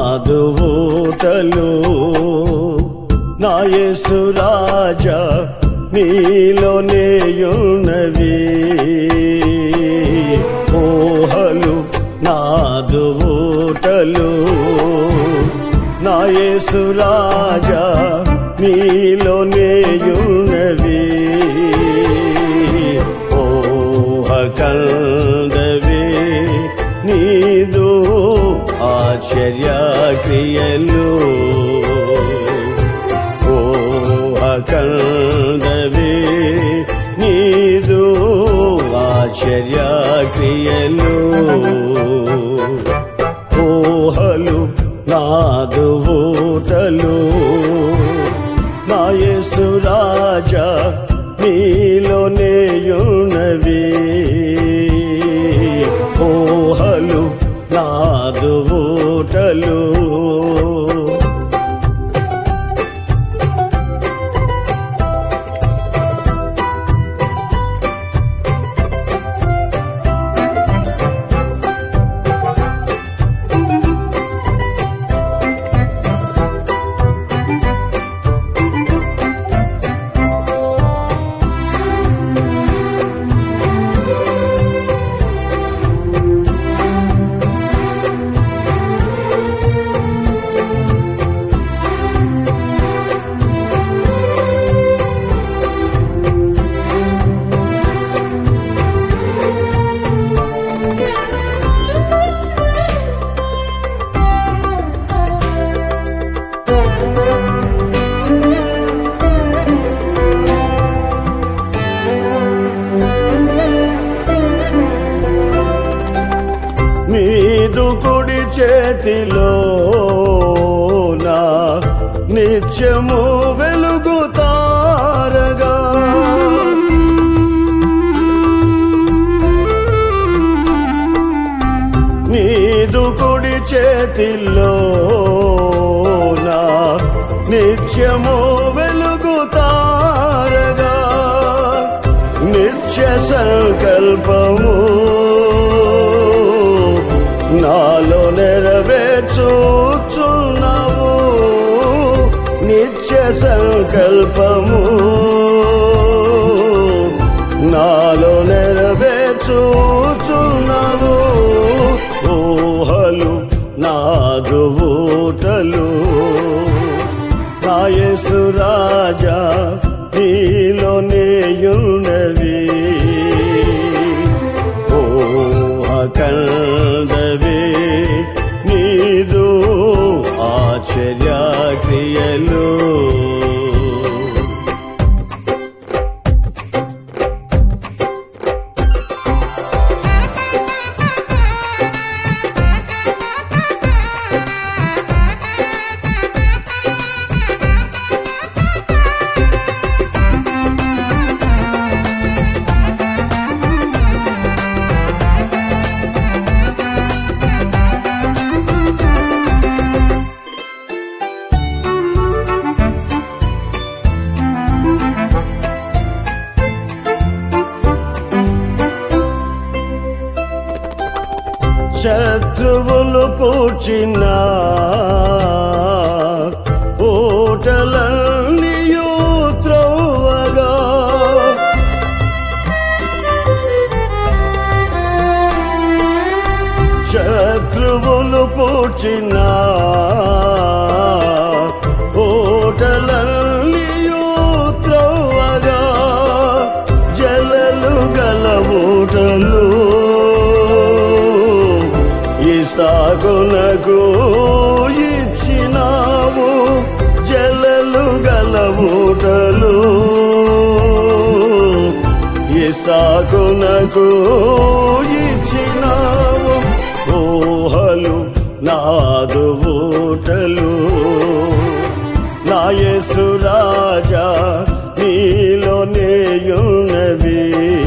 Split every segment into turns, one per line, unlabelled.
నాదు ఊటలు నా యేసు రాజా నీలోనేయున్నవి ఊహలు నాదు ఊటలు నా యేసు రాజా నీలోనేయున్నవి ఊహ కందవే నీదు ఆశ్చర్య క్రియలు ఊహ కందవే నీదు ఆశ్చర్య క్రియలు ఊహలు నాదు ఊటలు నా యేసు రాజా నీలోనేయున్నవి ఊహలు నాదు ఊటలు నీదు కుడి చేతిలో నా నిత్యము వెలుగుతారగా నీదు కుడి చేతిలో నా నిత్యము వెలుగుతారగా నిత్య సంకల్పము నాలో నెరవేర్చుచున్నావు నిత్య సంకల్పము నాలో నెరవేర్చుచున్నావు ఊహలు నాదు ఊటలు నాయసు రాజా నీలోనేయున్నవి ఊహ కందవే నీదు ఆశ్చర్య క్రియలు శత్రువులు పూచిన ఓటలన్నీయు త్రోవగా శత్రువులు పూచిన ఓటలన్నీయు త్రోవగా జలలు గల ఓటలు ఇసాగునకు ఇచ్చినావు జలలు గల ఊటలు ఇసాగునకు ఇచ్చినావు ఊహలు నాదు ఊటలు నాయసు రాజా నీలోనేయున్నవి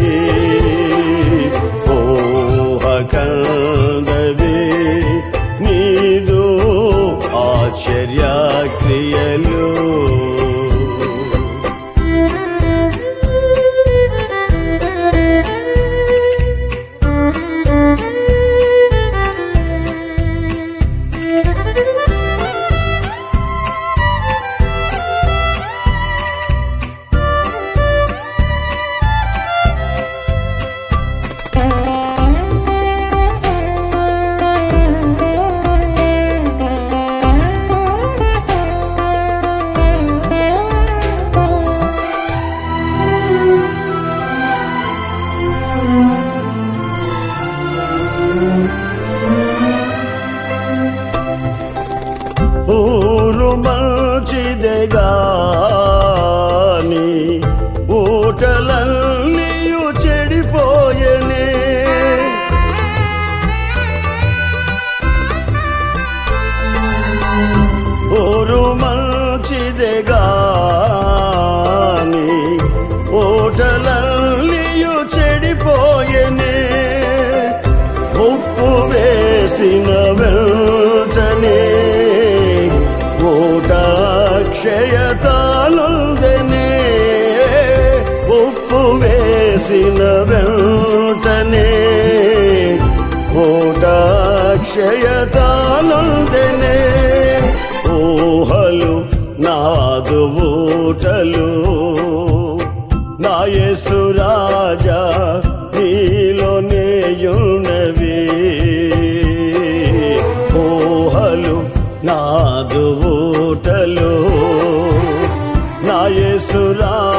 ఊహ కందవి నీదు ఆశ్చర్య క్రియలు
Thank you.
వేసిన వెంటనే క్షయతానుందనే ఉప్పు వేసిన వెంటనే క్షయతానుందనే ఊహలు నాదు ఊటలు నాయసు రాజా నీలోనేయున్నవి ఊహలు నాదు ఊటలు నాయసు రాజా